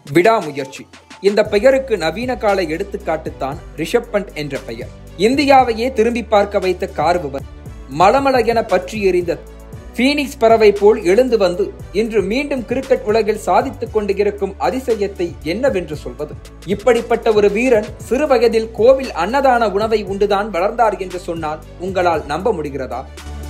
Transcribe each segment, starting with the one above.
விடாமுயற்சி இந்த பெயருக்கு நவீன கால எடுத்துக்காட்டுத்தான் ரிஷப் பண்ட் என்ற பெயர் இந்தியாவையே திரும்பி பார்க்க வைத்த கார்பவர் மலமல என பற்றி எறிந்த பீனிக்ஸ் பறவை போல் எழுந்து வந்து இன்று மீண்டும் கிரிக்கெட் உலகில் சாதித்துக் கொண்டு இருக்கும் அதிசயத்தை என்னவென்று சொல்வது இப்படிப்பட்ட ஒரு வீரன் சிறு வயதில் கோவில் அன்னதான உணவை உண்டுதான் வளர்ந்தார் என்று சொன்னால் உங்களால் நம்ப முடிகிறதா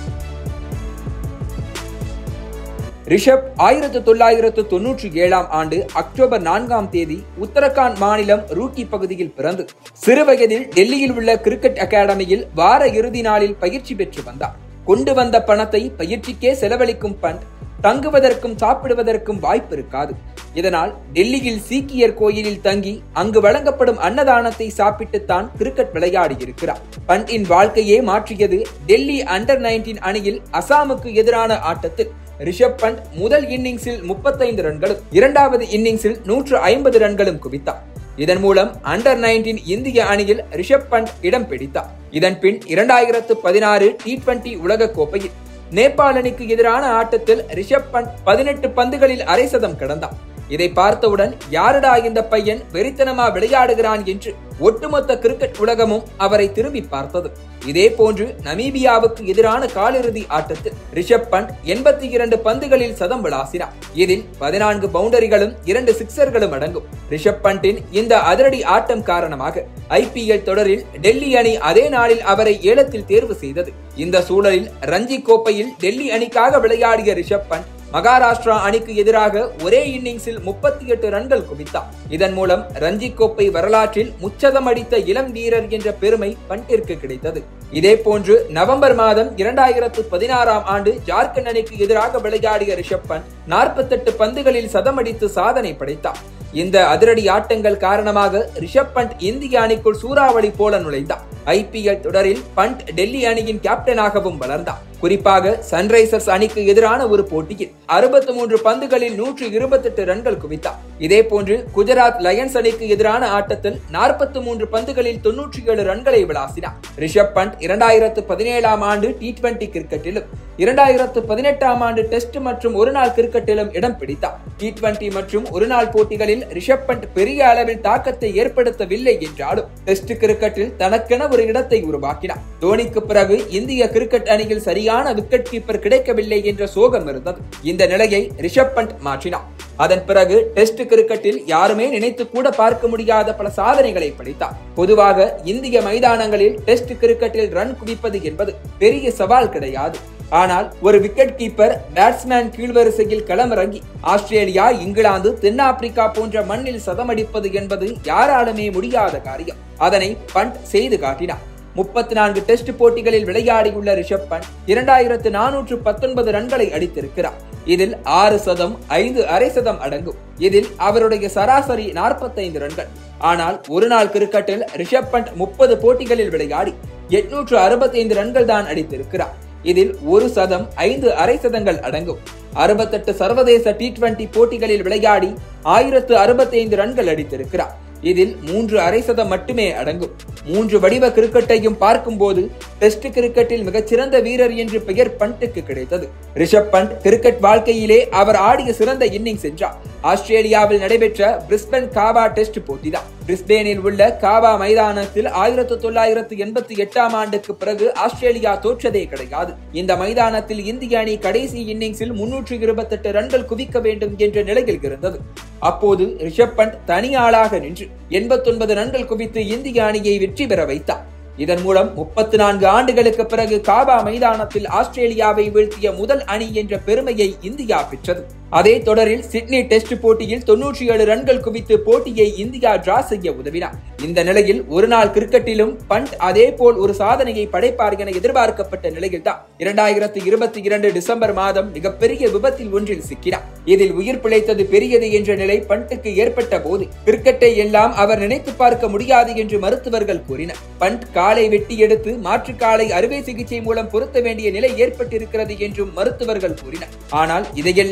ரிஷப் ஆயிரத்து தொள்ளாயிரத்து தொன்னூற்றி ஏழாம் ஆண்டு அக்டோபர் நான்காம் தேதி உத்தரகாண்ட் மாநிலம் ரூக்கி பகுதியில் பிறந்து சிறுவயதில் டெல்லியில் உள்ள கிரிக்கெட் அகாடமியில் வார இறுதி நாளில் பயிற்சி பெற்று வந்தார் கொண்டு வந்த பணத்தை பயிற்சிக்கே செலவழிக்கும் பண்ட் தங்குவதற்கும் சாப்பிடுவதற்கும் வாய்ப்பு இருக்காது இதனால் டெல்லியில் சீக்கியர் கோயிலில் தங்கி அங்கு வழங்கப்படும் அன்னதானத்தை சாப்பிட்டுத்தான் கிரிக்கெட் விளையாடி இருக்கிறார் பண்டின் வாழ்க்கையே மாற்றியது டெல்லி அண்டர் நைன்டீன் அணியில் அசாமுக்கு எதிரான ஆட்டத்தில் ரிஷப் பண்ட் முதல் இன்னிங்ஸில் முப்பத்தைந்து ரன்களும் இரண்டாவது இன்னிங்ஸில் நூற்று ஐம்பது ரன்களும் குவித்தார் இதன் மூலம் அண்டர் நைன்டீன் இந்திய அணியில் ரிஷப் பண்ட் இடம் பிடித்தார் இதன் பின் இரண்டாயிரத்து பதினாறு டி டுவெண்டி உலக கோப்பையில் நேபாள் அணிக்கு எதிரான ஆட்டத்தில் ரிஷப் பண்ட் பதினெட்டு பந்துகளில் அரை சதம் கடந்தார் இதை பார்த்தவுடன் யாருடா இந்த பையன் வெறித்தனமா விளையாடுகிறான் என்று ஒட்டுமொத்த கிரிக்கெட் உலகமும் அவரை திரும்பி பார்த்தது இதே போன்று நமீபியாவுக்கு எதிரான காலிறுதி ஆட்டத்தில் ரிஷப் பண்ட் எண்பத்தி இரண்டு பந்துகளில் சதம் விளாசினார் இதில் பதினான்கு பவுண்டரிகளும் இரண்டு சிக்சர்களும் அடங்கும் ரிஷப் பண்டின் இந்த அதிரடி ஆட்டம் காரணமாக ஐபிஎல் தொடரில் டெல்லி அணி அதே நாளில் அவரை ஏலத்தில் தேர்வு செய்தது இந்த சூழலில் ரஞ்சி கோப்பையில் டெல்லி அணிக்காக விளையாடிய ரிஷப் பண்ட் மகாராஷ்டிரா அணிக்கு எதிராக ஒரே இன்னிங்ஸில் முப்பத்தி எட்டு ரன்கள் குவித்தார் இதன் மூலம் ரஞ்சி கோப்பை வரலாற்றில் முச்சதம் அடித்த இளம் வீரர் என்ற பெருமை பண்டிற்கு கிடைத்தது இதே போன்று நவம்பர் மாதம் இரண்டாயிரத்து பதினாறாம் ஆண்டு ஜார்க்கண்ட் அணிக்கு எதிராக விளையாடிய ரிஷப் பண்ட் நாற்பத்தெட்டு பந்துகளில் சதமடித்து சாதனை படைத்தார் இந்த அதிரடி ஆட்டங்கள் காரணமாக ரிஷப் பண்ட் இந்திய அணிக்குள் சூறாவளி போல நுழைந்தார் ஐபிஎல் தொடரில் பண்ட் டெல்லி அணியின் கேப்டனாகவும் வளர்ந்தார் குறிப்பாக சன்ரைசர்ஸ் அணிக்கு எதிரான ஒரு போட்டியில் அறுபத்தி மூன்று பந்துகளில் நூற்று இருபத்தி எட்டு ரன்கள் குவித்தார் இதே போன்று குஜராத் லயன்ஸ் அணிக்கு எதிரான ஆட்டத்தில் நாற்பத்தி மூன்று பந்துகளில் தொன்னூற்றி ஏழு ரன்களை விளாசினார் ரிஷப் பண்ட் இரண்டாயிரத்து பதினேழாம் ஆண்டு டி டுவெண்டி கிரிக்கெட்டிலும் இரண்டாயிரத்து பதினெட்டாம் ஆண்டு டெஸ்ட் மற்றும் ஒருநாள் கிரிக்கெட்டிலும் இடம் பிடித்தார் டி டுவெண்டி மற்றும் ஒருநாள் போட்டிகளில் ரிஷப் பண்ட் பெரிய அளவில் தாக்கத்தை ஏற்படுத்தவில்லை என்றாலும் டெஸ்ட் கிரிக்கெட்டில் தனக்கென ஒரு இடத்தை உருவாக்கினார் தோனிக்கு பிறகு இந்திய கிரிக்கெட் அணியில் சரியான விக்கெட் கீப்பர் கிடைக்கவில்லை என்ற சோகம் இருந்தது இந்த நிலையை ரிஷப் பண்ட் மாற்றினார் அதன் பிறகு டெஸ்ட் கிரிக்கெட்டில் யாருமே நினைத்து கூட பார்க்க முடியாத பல சாதனைகளை படைத்தார் பொதுவாக இந்திய மைதானங்களில் டெஸ்ட் கிரிக்கெட்டில் ரன் குவிப்பது என்பது பெரிய சவால் கிடையாது ஆனால் ஒரு விக்கெட் கீப்பர் பேட்ஸ்மேன் கீழ்வரிசையில் களமிறங்கி ஆஸ்திரேலியா இங்கிலாந்து தென்னாப்பிரிக்கா போன்ற மண்ணில் சதமடிப்பது என்பது யாராலுமே முடியாத காரியம் அதனை பண்ட் செய்து காட்டினார் முப்பத்தி நான்கு டெஸ்ட் போட்டிகளில் விளையாடியுள்ள ரிஷப் பண்ட் இரண்டாயிரத்து நானூற்று பத்தொன்பது ரன்களை அடித்திருக்கிறார் இதில் ஆறு சதம் ஐந்து அரை சதம் அடங்கும் இதில் அவருடைய சராசரி நாற்பத்தைந்து ரன்கள் ஆனால் ஒரு நாள் கிரிக்கெட்டில் ரிஷப் பண்ட் முப்பது போட்டிகளில் விளையாடி எட்நூற்று அறுபத்தி ஐந்து ரன்கள் தான் அடித்திருக்கிறார் இதில் ஒரு சதம் ஐந்து அரை சதங்கள் அடங்கும் அறுபத்தெட்டு சர்வதேச டி டுவெண்டி போட்டிகளில் விளையாடி ஆயிரத்து அறுபத்தி ஐந்து ரன்கள் அடித்திருக்கிறார் இதில் மூன்று அரை சதம் மட்டுமே அடங்கும் மூன்று வடிவ கிரிக்கெட்டையும் பார்க்கும்போது டெஸ்ட் கிரிக்கெட்டில் மிகச்சிறந்த வீரர் என்று பெயர் பண்ட்டுக்கு கிடைத்தது ரிஷப் பண்ட் கிரிக்கெட் வாழ்க்கையிலே அவர் ஆடிய சிறந்த இன்னிங்ஸ் என்றார் ஆஸ்திரேலியாவில் நடைபெற்ற பிரிஸ்பன் காவா டெஸ்ட் போட்டிதான் பிரிஸ்பேனில் உள்ள காவா மைதானத்தில் ஆயிரத்தி தொள்ளாயிரத்து எண்பத்தி எட்டாம் ஆண்டுக்கு பிறகு ஆஸ்திரேலியா தோற்றதே கிடையாது இந்த மைதானத்தில் இந்திய அணி கடைசி இன்னிங்ஸில் முன்னூற்று இருபத்தி எட்டு ரன்கள் குவிக்க வேண்டும் என்ற நிலையில் இருந்தது அப்போது ரிஷப் பண்ட் தனியாளாக நின்று எண்பத்தொன்பது ரன்கள் குவித்து இந்திய அணியை வெற்றி பெற வைத்தார் இதன் மூலம் முப்பத்தி நான்கு ஆண்டுகளுக்கு பிறகு காபா மைதானத்தில் ஆஸ்திரேலியாவை வீழ்த்திய முதல் அணி என்ற பெருமையை இந்தியா பெற்றது அதே தொடரில் சிட்னி டெஸ்ட் போட்டியில் தொன்னூற்றி ஏழு ரன்கள் குவித்து போட்டியை இந்தியா டிரா செய்ய உதவினார் இந்த நிலையில் ஒரு நாள் கிரிக்கெட்டிலும் பண்ட் அதே போல் ஒரு சாதனையை படைப்பார் என எதிர்பார்க்கப்பட்ட நிலையில்தான் இரண்டாயிரத்தி இருபத்தி இரண்டு டிசம்பர் மாதம் மிகப்பெரிய விபத்தில் ஒன்றில் சிக்கினார் இதில் உயிர் பிழைத்தது பெரியது என்ற நிலை பண்ட்டுக்கு ஏற்பட்ட போது கிரிக்கெட்டை எல்லாம் அவர் நினைத்து பார்க்க முடியாது என்று மருத்துவர்கள் கூறினர் பண்ட் காலை வெட்டி எடுத்து மாற்று காலை அறுவை சிகிச்சை மூலம் பொருத்த வேண்டிய நிலை ஏற்பட்டிருக்கிறது என்றும் மருத்துவர்கள் கூறினர் ஆனால் இதையெல்லாம் நினைத்து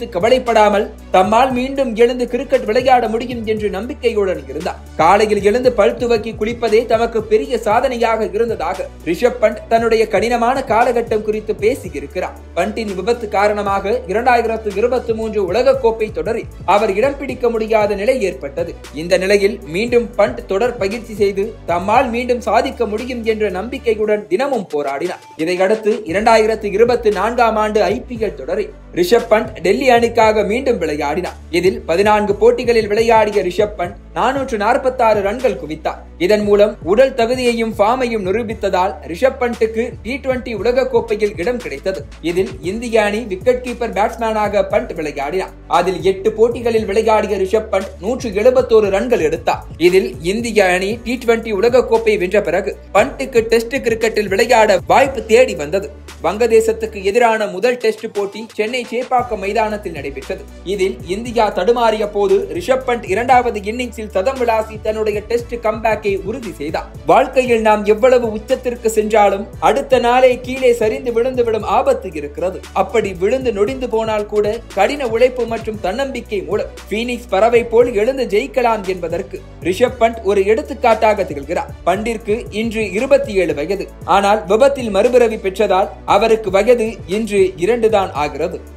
கவலைப்படாமல் தம்மால் மீண்டும் எழுந்து கிரிக்கெட் விளையாட முடியும் என்று நம்பிக்கையுடன் இருந்தார் காலையில் எழுந்து பல் துவக்கி குளிப்பதே தமக்கு பெரிய சாதனையாக இருந்ததாக ரிஷப் பண்ட் தன்னுடைய கடினமான காலகட்டம் குறித்து பேசியிருக்கிறார் பண்டின் விபத்து காரணமாக இரண்டாயிரத்து இருபத்தி மூன்று உலகக்கோப்பை தொடரில் அவர் இடம் பிடிக்க முடியாத நிலை ஏற்பட்டது இந்த நிலையில் மீண்டும் பண்ட் தொடர் பயிற்சி செய்து தம்மால் மீண்டும் சாதிக்க முடியும் என்ற நம்பிக்கையுடன் தினமும் போராடினார் இதையடுத்து இரண்டாயிரத்து இருபத்தி நான்காம் ஆண்டு ஐபிஎல் தொடரில் ரிஷப் பண்ட் டெல்லி அணிக்காக மீண்டும் விளையாடினார் இதில் பதினான்கு போட்டிகளில் விளையாடிய ரிஷப் பண்ட் நானூற்று நாற்பத்தி ஆறு ரன்கள் குவித்தார் இதன் மூலம் உடல் தகுதியையும் ஃபார்மையும் நிரூபித்ததால் ரிஷப் பண்ட்டுக்கு டி டுவெண்டி உலக கோப்பையில் இடம் கிடைத்தது இதில் இந்திய அணி விக்கெட் கீப்பர் பேட்ஸ்மேனாக பண்ட் விளையாடினார் அதில் எட்டு போட்டிகளில் விளையாடிய ரிஷப் பண்ட் நூற்று எழுபத்தோரு ரன்கள் எடுத்தார் இதில் இந்திய அணி டி டுவெண்டி உலக கோப்பை வென்ற பிறகு பண்ட்டுக்கு டெஸ்ட் கிரிக்கெட்டில் விளையாட வாய்ப்பு தேடி வந்தது வங்கதேசத்துக்கு எதிரான முதல் டெஸ்ட் போட்டி சென்னை சேப்பாக்கம் மைதானத்தில் நடைபெற்றது இதில் இந்தியா தடுமாறிய போது ரிஷப் பண்ட் இரண்டாவது இன்னிங்ஸில் சதம் விளாசி தன்னுடைய டெஸ்ட் கம்பேக்கை உறுதி செய்தார் வாழ்க்கையில் நாம் எவ்வளவு உச்சத்திற்கு சென்றாலும் அடுத்த நாளே கீழே சரிந்து விழுந்துவிடும் ஆபத்து இருக்கிறது அப்படி விழுந்து நொடிந்து போனால் கூட கடின உழைப்பு மற்றும் தன்னம்பிக்கை மூலம் பீனிக்ஸ் பறவை போல் எழுந்து ஜெயிக்கலாம் என்பதற்கு ரிஷப் பண்ட் ஒரு எடுத்துக்காட்டாக திகழ்கிறார் பண்டிற்கு இன்று இருபத்தி ஏழு வயது ஆனால் விபத்தில் மறுபிறவி பெற்றதால் அவருக்கு வயது இன்று இரண்டு தான் ஆகிறது